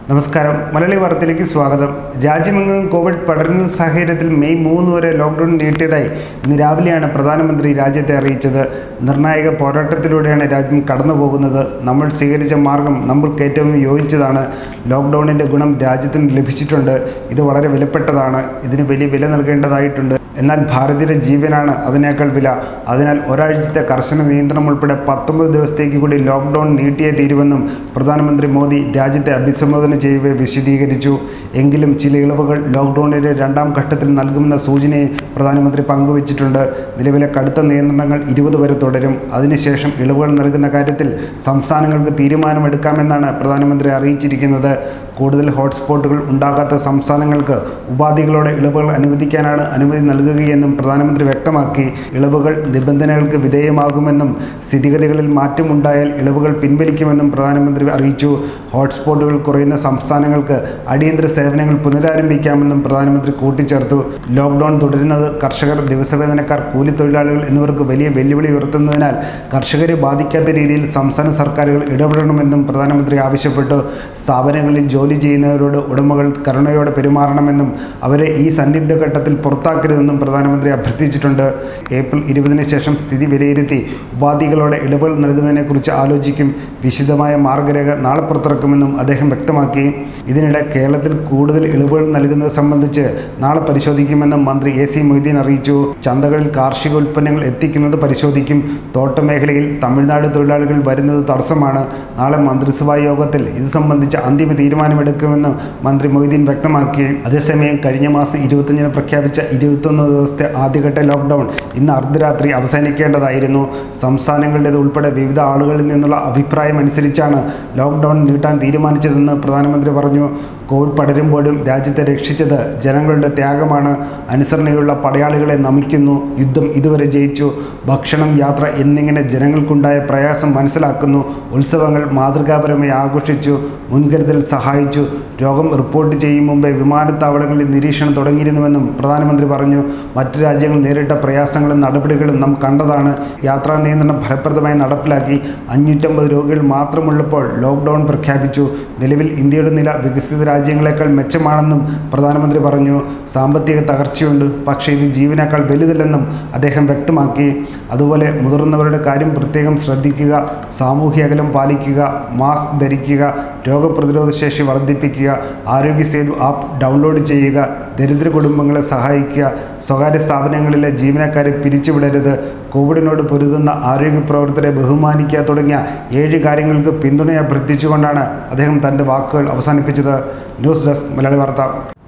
നമസ്കാരം മലയാളി വാർത്തയിലേക്ക് സ്വാഗതം രാജ്യമെങ്ങും കോവിഡ് പടരുന്ന സാഹചര്യത്തിൽ മെയ് മൂന്ന് വരെ ലോക്ക്ഡൗൺ നീട്ടിയതായി ഇന്ന് രാവിലെയാണ് പ്രധാനമന്ത്രി രാജ്യത്തെ അറിയിച്ചത് നിർണായക പോരാട്ടത്തിലൂടെയാണ് രാജ്യം കടന്നു പോകുന്നത് നമ്മൾ സ്വീകരിച്ച മാർഗം നമ്മൾക്ക് ഏറ്റവും യോജിച്ചതാണ് ലോക്ക്ഡൗണിൻ്റെ ഗുണം രാജ്യത്തിന് ലഭിച്ചിട്ടുണ്ട് ഇത് വളരെ വിലപ്പെട്ടതാണ് ഇതിന് വലിയ വില നൽകേണ്ടതായിട്ടുണ്ട് എന്നാൽ ഭാരതീയരുടെ ജീവനാണ് അതിനേക്കാൾ വില അതിനാൽ ഒരാഴ്ചത്തെ കർശന നിയന്ത്രണം ഉൾപ്പെടെ പത്തൊമ്പത് ദിവസത്തേക്ക് കൂടി ലോക്ക്ഡൗൺ നീട്ടിയേ തീരുമെന്നും പ്രധാനമന്ത്രി മോദി രാജ്യത്തെ അഭിസംബോധന ചെയ്യവേ വിശദീകരിച്ചു എങ്കിലും ചില ഇളവുകൾ ലോക്ക്ഡൗണിൻ്റെ രണ്ടാം ഘട്ടത്തിൽ നൽകുമെന്ന സൂചനയും പ്രധാനമന്ത്രി പങ്കുവച്ചിട്ടുണ്ട് നിലവിലെ കടുത്ത നിയന്ത്രണങ്ങൾ ഇരുപത് വരെ തുടരും അതിനുശേഷം ഇളവുകൾ നൽകുന്ന കാര്യത്തിൽ സംസ്ഥാനങ്ങൾക്ക് തീരുമാനമെടുക്കാമെന്നാണ് പ്രധാനമന്ത്രി അറിയിച്ചിരിക്കുന്നത് കൂടുതൽ ഹോട്ട്സ്പോട്ടുകൾ ഉണ്ടാകാത്ത സംസ്ഥാനങ്ങൾക്ക് ഉപാധികളോടെ ഇളവുകൾ അനുവദിക്കാനാണ് അനുമതി നൽകുകയെന്നും പ്രധാനമന്ത്രി വ്യക്തമാക്കി ഇളവുകൾ നിബന്ധനകൾക്ക് വിധേയമാകുമെന്നും സ്ഥിതിഗതികളിൽ മാറ്റമുണ്ടായാൽ ഇളവുകൾ പിൻവലിക്കുമെന്നും പ്രധാനമന്ത്രി അറിയിച്ചു ഹോട്ട്സ്പോട്ടുകൾ കുറയുന്ന സംസ്ഥാനങ്ങൾക്ക് അടിയന്തര സേവനങ്ങൾ പുനരാരംഭിക്കാമെന്നും പ്രധാനമന്ത്രി കൂട്ടിച്ചേർത്തു ലോക്ക്ഡൗൺ തുടരുന്നത് കർഷകർ ദിവസവേതനക്കാർ കൂലിത്തൊഴിലാളികൾ എന്നിവർക്ക് വലിയ വെല്ലുവിളി ഉയർത്തുന്നതിനാൽ കർഷകരെ ബാധിക്കാത്ത രീതിയിൽ സംസ്ഥാന സർക്കാരുകൾ ഇടപെടണമെന്നും പ്രധാനമന്ത്രി ആവശ്യപ്പെട്ടു സ്ഥാപനങ്ങളിൽ ജോലി ചെയ്യുന്നവരോട് ഉടമകൾ കരുണയോടെ പെരുമാറണമെന്നും അവരെ ഈ സന്നിഗ്ധ ഘട്ടത്തിൽ പുറത്താക്കരുതെന്നും പ്രധാനമന്ത്രി അഭ്യർത്ഥിച്ചിട്ടുണ്ട് ഏപ്രിൽ ഇരുപതിന് ശേഷം സ്ഥിതി വിലയിരുത്തി ഉപാധികളോടെ ഇളവുകൾ നൽകുന്നതിനെക്കുറിച്ച് ആലോചിക്കും വിശദമായ മാർഗരേഖ നാളെ പുറത്തിറക്കുമെന്നും അദ്ദേഹം വ്യക്തമാക്കി ഇതിനിടെ കേരളത്തിൽ കൂടുതൽ ഇളവുകൾ നൽകുന്നത് സംബന്ധിച്ച് നാളെ പരിശോധിക്കുമെന്നും മന്ത്രി എ സി മൊയ്തീൻ അറിയിച്ചു ചന്തകളിൽ കാർഷിക ഉൽപ്പന്നങ്ങൾ എത്തിക്കുന്നത് പരിശോധിക്കും തോട്ടമേഖലയിൽ തമിഴ്നാട് തൊഴിലാളികൾ വരുന്നത് തടസ്സമാണ് നാളെ മന്ത്രിസഭാ യോഗത്തിൽ ഇത് സംബന്ധിച്ച് അന്തിമ തീരുമാനമെടുക്കുമെന്ന് മന്ത്രി മൊയ്തീൻ വ്യക്തമാക്കി അതേസമയം കഴിഞ്ഞ മാസം ഇരുപത്തഞ്ചിന് പ്രഖ്യാപിച്ച ഇരുപത്തൊന്ന് ദിവസത്തെ ആദ്യഘട്ട ലോക്ക്ഡൗൺ ഇന്ന് അർദ്ധരാത്രി അവസാനിക്കേണ്ടതായിരുന്നു സംസ്ഥാനങ്ങളുടേത് ഉൾപ്പെടെ വിവിധ ആളുകളിൽ നിന്നുള്ള അഭിപ്രായം അനുസരിച്ചാണ് ലോക്ക്ഡൗൺ നീട്ടാൻ തീരുമാനിച്ചതെന്ന് പ്രധാനമന്ത്രി പറഞ്ഞു കോവിഡ് പടരുമ്പോഴും രാജ്യത്തെ രക്ഷിച്ചത് ജനങ്ങളുടെ ത്യാഗമാണ് അനുസരണയുള്ള പടയാളികളെ നമിക്കുന്നു യുദ്ധം ഇതുവരെ ജയിച്ചു ഭക്ഷണം യാത്ര എന്നിങ്ങനെ ജനങ്ങൾക്കുണ്ടായ പ്രയാസം മനസ്സിലാക്കുന്നു ഉത്സവങ്ങൾ മാതൃകാപരമായി ആഘോഷിച്ചു മുൻകരുതൽ സഹായിച്ചു രോഗം റിപ്പോർട്ട് ചെയ്യും മുമ്പേ വിമാനത്താവളങ്ങളിൽ നിരീക്ഷണം തുടങ്ങിയിരുന്നുവെന്നും പ്രധാനമന്ത്രി പറഞ്ഞു മറ്റു രാജ്യങ്ങൾ നേരിട്ട പ്രയാസങ്ങളും നടപടികളും നാം കണ്ടതാണ് യാത്രാ നിയന്ത്രണം ഫലപ്രദമായി നടപ്പിലാക്കി അഞ്ഞൂറ്റമ്പത് രോഗികൾ മാത്രമുള്ളപ്പോൾ ലോക്ക്ഡൗൺ പ്രഖ്യാപിച്ചു നിലവിൽ ഇന്ത്യയുടെ നില വികസിത രാജ്യങ്ങളെക്കാൾ മെച്ചമാണെന്നും പ്രധാനമന്ത്രി പറഞ്ഞു സാമ്പത്തിക തകർച്ചയുണ്ട് പക്ഷേ ഇത് ജീവനേക്കാൾ വലുതല്ലെന്നും അദ്ദേഹം വ്യക്തമാക്കി അതുപോലെ മുതിർന്നവരുടെ കാര്യം പ്രത്യേകം ശ്രദ്ധിക്കുക സാമൂഹ്യ അകലം പാലിക്കുക മാസ്ക് ധരിക്കുക രോഗപ്രതിരോധ ശേഷി വർദ്ധിപ്പിക്കുക ആരോഗ്യ സേതു ആപ്പ് ഡൗൺലോഡ് ചെയ്യുക ദരിദ്ര കുടുംബങ്ങളെ സഹായിക്കുക സ്വകാര്യ സ്ഥാപനങ്ങളിലെ ജീവനക്കാരെ പിരിച്ചുവിടരുത് കോവിഡിനോട് പൊരുതുന്ന ആരോഗ്യ പ്രവർത്തകരെ ബഹുമാനിക്കുക തുടങ്ങിയ ഏഴ് കാര്യങ്ങൾക്ക് പിന്തുണ അഭ്യർത്ഥിച്ചുകൊണ്ടാണ് അദ്ദേഹം തൻ്റെ വാക്കുകൾ അവസാനിപ്പിച്ചത് ന്യൂസ് ഡെസ്ക് മലയാളി വാർത്ത